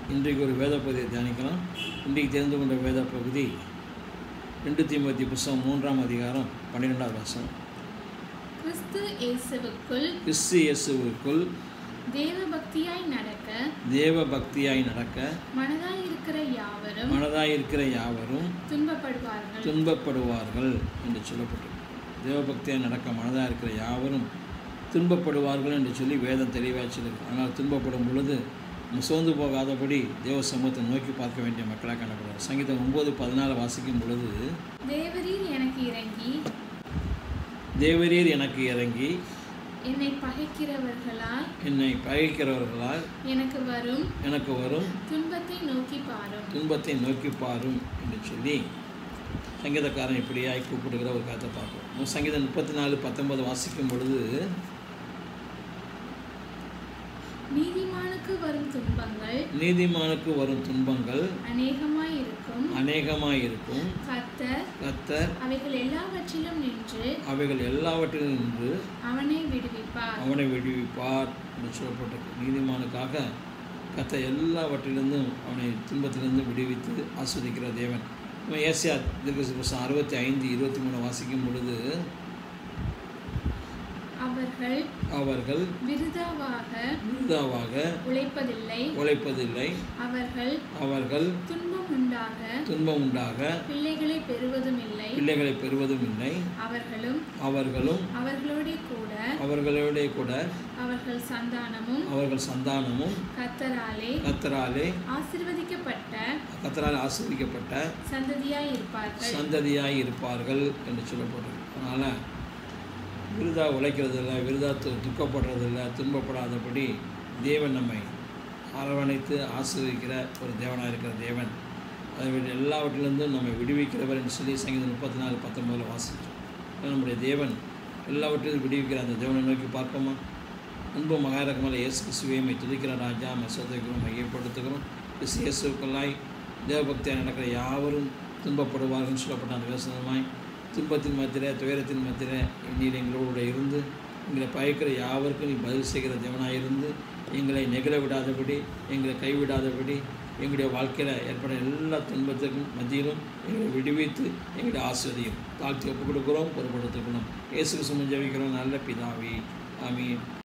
இன்றைக்கு ஒரு வேத பகுதியை தியானிக்கலாம் இன்றைக்கு தெரிந்து கொண்ட வேத பகுதி ரெண்டு தீமத்தி புஸ்தகம் மூன்றாம் அதிகாரம் பன்னிரெண்டாவது வருஷம் கிறிஸ்து இயேசுவுக்குள் கிறிஸ்து இயேசுவுக்குள் தேவ பக்தியாய் நடக்க தேவ பக்தியாய் நடக்க மனதாய் இருக்கிற யாவரும் மனதாயிருக்கிற யாவரும் துன்பப்படுவார்கள் துன்பப்படுவார்கள் என்று சொல்லப்பட்டிருக்கு தேவபக்தியாய் நடக்க மனதாக இருக்கிற யாவரும் துன்பப்படுவார்கள் என்று சொல்லி வேதம் தெளிவாக சொல்லுது ஆனால் துன்பப்படும் பொழுது நம்ம சோர்ந்து போகாதபடி தேவ சமூகத்தை நோக்கி பார்க்க வேண்டிய மக்களாக காணப்படுறார் சங்கீதம் ஒம்பது பதினாலு வாசிக்கும் பொழுது தேவரீர் எனக்கு இறங்கி தேவரீர் எனக்கு இறங்கி என்னை பகைக்கிறவர்களால் என்னை பகைக்கிறவர்களால் எனக்கு வரும் எனக்கு வரும் துன்பத்தை நோக்கி பாரும் துன்பத்தை நோக்கி பாரும் என்று சொல்லி சங்கீதக்காரன் இப்படியாய் கூப்பிடுகிற ஒரு கதை பார்ப்போம் சங்கீதம் முப்பத்தி நாலு பத்தொன்பது வாசிக்கும் பொழுது நீதிமானுக்கு வரும் துன்பங்கள் நீதிமானுக்கு வரும் துன்பங்கள் அநேகமாய் இருக்கும் அநேகமாய் இருக்கும் கர்த்தர் கத்தர் அவைகள் எல்லாவற்றிலும் நின்று அவைகள் எல்லாவற்றிலும் நின்று அவனை விடுவிப்பார் அவனை விடுவிப்பார் என்று சொல்லப்பட்டிருக்கு நீதிமானுக்காக கத்த எல்லாவற்றிலிருந்தும் அவனை துன்பத்திலிருந்து விடுவித்து ஆஸ்வதிக்கிற தேவன் இவன் ஏசியா திருக்கசி புஸ்தகம் அறுபத்தி ஐந்து இருபத்தி மூணு வாசிக்கும் பொழுது அவர்கள் அவர்கள் விருதாவாக விருதாவாக உழைப்பதில்லை உழைப்பதில்லை அவர்கள் அவர்கள் துன்பம் உண்டாக துன்பம் உண்டாக பிள்ளைகளை பெறுவதும் இல்லை பிள்ளைகளை பெறுவதும் இல்லை அவர்களும் அவர்களும் அவர்களோடே கூட அவர்களோட கூட அவர்கள் சந்தானமும் அவர்கள் சந்தானமும் கத்தராலே கத்தராலே ஆசிர்வதிக்கப்பட்ட கத்தரால் ஆசிரியக்கப்பட்ட சந்ததியாய் இருப்பார்கள் சந்ததியாய் இருப்பார்கள் என்று சொல்லப்படுறது அதனால் விருதா உழைக்கிறதில்ல விருதா து துக்கப்படுறதில்ல துன்பப்படாதபடி தேவன் நம்மை அரவணைத்து ஆசிர்வதிக்கிற ஒரு தேவனாக இருக்கிற தேவன் அதை விட எல்லாவற்றிலிருந்தும் நம்மை விடுவிக்கிறவர் என்று சொல்லி சங்கீதம் முப்பத்தி நாலு பத்தொம்பதில் வாசித்தோம் நம்முடைய தேவன் எல்லாவற்றிலும் விடுவிக்கிற அந்த தேவனை நோக்கி பார்ப்போமா அன்பு மகாரகமல இயேசு கிறிஸ்துவையை துதிக்கிற ராஜா மசோதைக்கிறோம் மையப்படுத்துகிறோம் கிறிஸ்து இயேசுக்களாய் தேவபக்தியாக நடக்கிற யாவரும் துன்பப்படுவார்கள் சொல்லப்பட்ட அந்த விவசாயமாய் துன்பத்தின் மத்தியில் துயரத்தின் மத்தியில் நீர் எங்களோடு இருந்து எங்களை பயக்கிற யாவருக்கும் நீ பதில் செய்கிற தேவனாக இருந்து எங்களை நெகிழ விடாதபடி எங்களை கைவிடாதபடி எங்களுடைய வாழ்க்கையில் ஏற்பட எல்லா துன்பத்துக்கும் மத்தியிலும் எங்களை விடுவித்து எங்களுடைய ஆஸ்வதியும் தாழ்த்தி ஒப்புக் கொடுக்குறோம் பொறுப்படுத்துக்கிறோம் இயேசுக்கு சுமஞ்சவிக்கிறோம் நல்ல பிதாவி ஆமீன்